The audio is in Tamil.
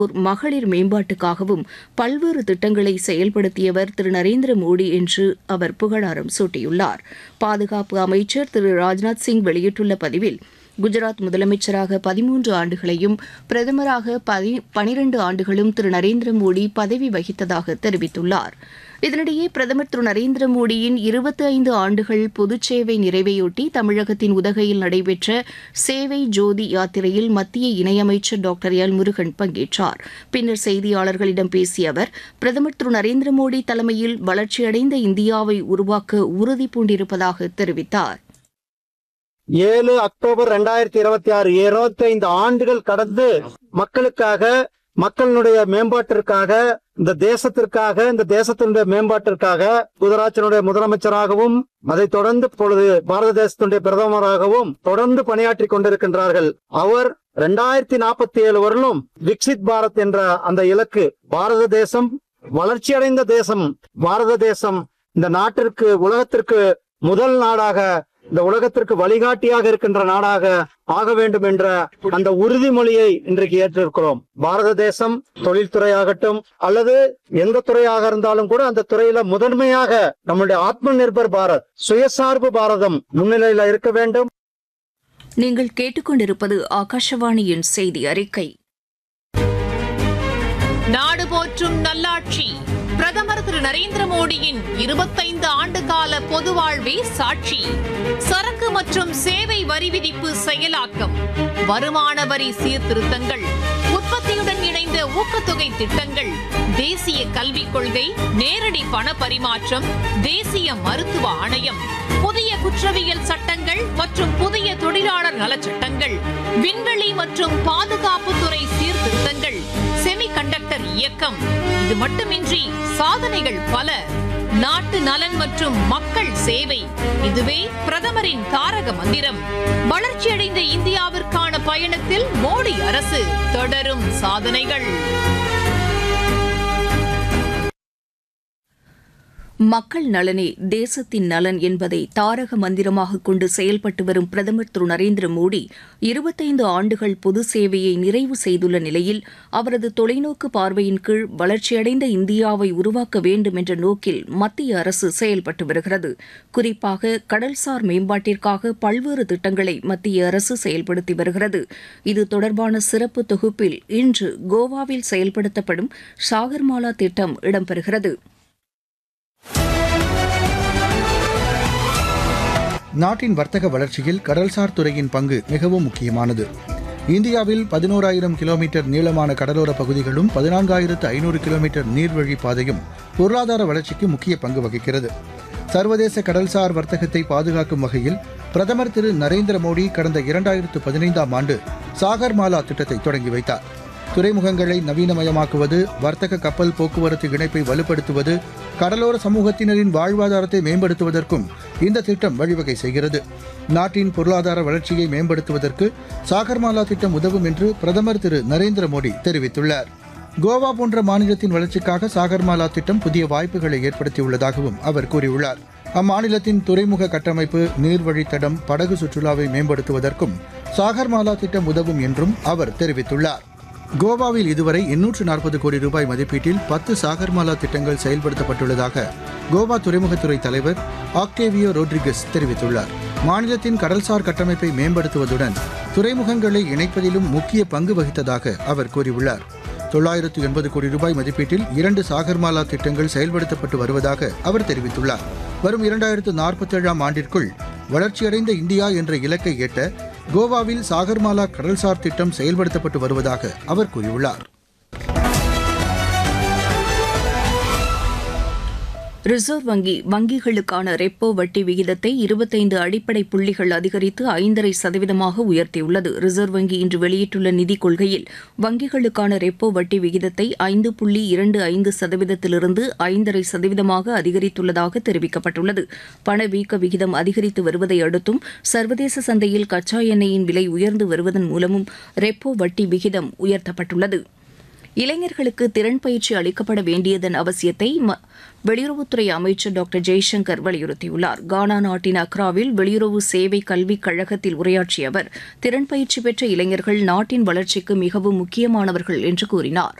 மகளிர் மேம்பாட்டுக்காகவும் பல்வேறு திட்டங்களை செயல்படுத்தியவர் திரு நரேந்திர மோடி என்று அவர் புகழாரம் சூட்டியுள்ளார் பாதுகாப்பு அமைச்சர் திரு ராஜ்நாத் சிங் வெளியிட்டுள்ள பதிவில் குஜராத் முதலமைச்சராக பதிமூன்று ஆண்டுகளையும் பிரதமராக பதி பனிரண்டு ஆண்டுகளும் திரு நரேந்திர மோடி பதவி வகித்ததாக தெரிவித்துள்ளார் இதனிடையே பிரதமர் திரு நரேந்திர மோடியின் இருபத்தி ஐந்து ஆண்டுகள் பொதுச் சேவை நிறைவையொட்டி தமிழகத்தின் உதகையில் நடைபெற்ற சேவை ஜோதி யாத்திரையில் மத்திய இணையமைச்சர் டாக்டர் எல் முருகன் பங்கேற்றார் பின்னர் செய்தியாளர்களிடம் பேசிய அவர் பிரதமர் திரு நரேந்திர மோடி தலைமையில் வளர்ச்சியடைந்த இந்தியாவை உருவாக்க உறுதி பூண்டிருப்பதாக தெரிவித்தார் ஏழு அக்டோபர் ரெண்டாயிரத்தி இருபத்தி ஆறு இருபத்தி ஐந்து ஆண்டுகள் கடந்து மக்களுக்காக மக்களுடைய மேம்பாட்டிற்காக இந்த தேசத்திற்காக இந்த தேசத்தினுடைய மேம்பாட்டிற்காக குஜராத்தினுடைய முதலமைச்சராகவும் அதைத் தொடர்ந்து இப்பொழுது பாரத தேசத்தினுடைய பிரதமராகவும் தொடர்ந்து பணியாற்றி கொண்டிருக்கின்றார்கள் அவர் ரெண்டாயிரத்தி நாற்பத்தி ஏழு வரலும் விக்சித் பாரத் என்ற அந்த இலக்கு பாரத தேசம் வளர்ச்சியடைந்த தேசம் பாரத தேசம் இந்த நாட்டிற்கு உலகத்திற்கு முதல் நாடாக இந்த உலகத்திற்கு வழிகாட்டியாக இருக்கின்ற நாடாக ஆக வேண்டும் என்ற அந்த உறுதிமொழியை இன்றைக்கு ஏற்றிருக்கிறோம் பாரத தேசம் தொழில்துறையாகட்டும் அல்லது எந்த துறையாக இருந்தாலும் கூட அந்த துறையில முதன்மையாக நம்முடைய ஆத்ம நிர்பர் பாரத் சுயசார்பு பாரதம் முன்னிலையில இருக்க வேண்டும் நீங்கள் கேட்டுக்கொண்டிருப்பது ஆகாஷவாணியின் செய்தி அறிக்கை நாடு போற்றும் நல்லாட்சி பிரதமர் திரு நரேந்திர மோடியின் இருபத்தைந்து ஆண்டு கால பொது வாழ்வே சாட்சி சரக்கு மற்றும் சேவை வரி விதிப்பு செயலாக்கம் வருமான வரி சீர்திருத்தங்கள் உற்பத்தியுடன் இணைந்த ஊக்கத்தொகை திட்டங்கள் தேசிய கல்விக் கொள்கை நேரடி பண பரிமாற்றம் தேசிய மருத்துவ ஆணையம் புதிய குற்றவியல் சட்டங்கள் மற்றும் புதிய தொழிலாளர் நலச் சட்டங்கள் விண்வெளி மற்றும் பாதுகாப்புத்துறை சீர்திருத்தங்கள் செமிகண்டக்டர் இயக்கம் இது மட்டுமின்றி சாதனைகள் பல நாட்டு நலன் மற்றும் மக்கள் சேவை இதுவே பிரதமரின் தாரக மந்திரம் வளர்ச்சியடைந்த இந்தியாவிற்கான பயணத்தில் மோடி அரசு தொடரும் சாதனைகள் மக்கள் நலனே தேசத்தின் நலன் என்பதை தாரக மந்திரமாக கொண்டு செயல்பட்டு வரும் பிரதமர் திரு நரேந்திர மோடி இருபத்தைந்து ஆண்டுகள் பொது சேவையை நிறைவு செய்துள்ள நிலையில் அவரது தொலைநோக்கு பார்வையின் கீழ் வளர்ச்சியடைந்த இந்தியாவை உருவாக்க வேண்டும் என்ற நோக்கில் மத்திய அரசு செயல்பட்டு வருகிறது குறிப்பாக கடல்சார் மேம்பாட்டிற்காக பல்வேறு திட்டங்களை மத்திய அரசு செயல்படுத்தி வருகிறது இது தொடர்பான சிறப்பு தொகுப்பில் இன்று கோவாவில் செயல்படுத்தப்படும் சாகர்மாலா திட்டம் இடம்பெறுகிறது நாட்டின் வர்த்தக வளர்ச்சியில் கடல்சார் துறையின் பங்கு மிகவும் முக்கியமானது இந்தியாவில் பதினோராயிரம் கிலோமீட்டர் நீளமான கடலோர பகுதிகளும் பதினான்காயிரத்து ஐநூறு கிலோமீட்டர் நீர்வழி பாதையும் பொருளாதார வளர்ச்சிக்கு முக்கிய பங்கு வகிக்கிறது சர்வதேச கடல்சார் வர்த்தகத்தை பாதுகாக்கும் வகையில் பிரதமர் திரு நரேந்திர மோடி கடந்த இரண்டாயிரத்து பதினைந்தாம் ஆண்டு சாகர்மாலா திட்டத்தை தொடங்கி வைத்தார் துறைமுகங்களை நவீனமயமாக்குவது வர்த்தக கப்பல் போக்குவரத்து இணைப்பை வலுப்படுத்துவது கடலோர சமூகத்தினரின் வாழ்வாதாரத்தை மேம்படுத்துவதற்கும் இந்த திட்டம் வழிவகை செய்கிறது நாட்டின் பொருளாதார வளர்ச்சியை மேம்படுத்துவதற்கு சாகர்மாலா திட்டம் உதவும் என்று பிரதமர் திரு நரேந்திர மோடி தெரிவித்துள்ளார் கோவா போன்ற மாநிலத்தின் வளர்ச்சிக்காக சாகர்மாலா திட்டம் புதிய வாய்ப்புகளை ஏற்படுத்தியுள்ளதாகவும் அவர் கூறியுள்ளார் அம்மாநிலத்தின் துறைமுக கட்டமைப்பு நீர்வழித்தடம் படகு சுற்றுலாவை மேம்படுத்துவதற்கும் சாகர்மாலா திட்டம் உதவும் என்றும் அவர் தெரிவித்துள்ளார் கோவாவில் இதுவரை எண்ணூற்று நாற்பது கோடி ரூபாய் மதிப்பீட்டில் பத்து சாகர்மாலா திட்டங்கள் செயல்படுத்தப்பட்டுள்ளதாக கோவா துறைமுகத்துறை தலைவர் ஆக்டேவியோ ரோட்ரிகஸ் தெரிவித்துள்ளார் மாநிலத்தின் கடல்சார் கட்டமைப்பை மேம்படுத்துவதுடன் துறைமுகங்களை இணைப்பதிலும் முக்கிய பங்கு வகித்ததாக அவர் கூறியுள்ளார் தொள்ளாயிரத்து எண்பது கோடி ரூபாய் மதிப்பீட்டில் இரண்டு சாகர்மாலா திட்டங்கள் செயல்படுத்தப்பட்டு வருவதாக அவர் தெரிவித்துள்ளார் வரும் இரண்டாயிரத்து நாற்பத்தேழாம் ஆண்டிற்குள் வளர்ச்சியடைந்த இந்தியா என்ற இலக்கை எட்ட கோவாவில் சாகர்மாலா கடல்சார் திட்டம் செயல்படுத்தப்பட்டு வருவதாக அவர் கூறியுள்ளார் ரிசர்வ் வங்கி வங்கிகளுக்கான ரெப்போ வட்டி விகிதத்தை இருபத்தைந்து அடிப்படை புள்ளிகள் அதிகரித்து ஐந்தரை சதவீதமாக உயர்த்தியுள்ளது ரிசர்வ் வங்கி இன்று வெளியிட்டுள்ள நிதிக் கொள்கையில் வங்கிகளுக்கான ரெப்போ வட்டி விகிதத்தை ஐந்து புள்ளி இரண்டு ஐந்து சதவீதத்திலிருந்து ஐந்தரை சதவீதமாக அதிகரித்துள்ளதாக தெரிவிக்கப்பட்டுள்ளது பணவீக்க விகிதம் அதிகரித்து வருவதை அடுத்தும் சர்வதேச சந்தையில் கச்சா எண்ணெயின் விலை உயர்ந்து வருவதன் மூலமும் ரெப்போ வட்டி விகிதம் உயர்த்தப்பட்டுள்ளது இளைஞர்களுக்கு திறன் பயிற்சி அளிக்கப்பட வேண்டியதன் அவசியத்தை ம- வெளியுறவுத்துறை அமைச்சர் டாக்டர் ஜெய்சங்கர் வலியுறுத்தியுள்ளார் கானா நாட்டின் அக்ராவில் வெளியுறவு சேவை கல்விக் கழகத்தில் உரையாற்றிய அவர் திறன் பயிற்சி பெற்ற இளைஞர்கள் நாட்டின் வளர்ச்சிக்கு மிகவும் முக்கியமானவர்கள் என்று கூறினார்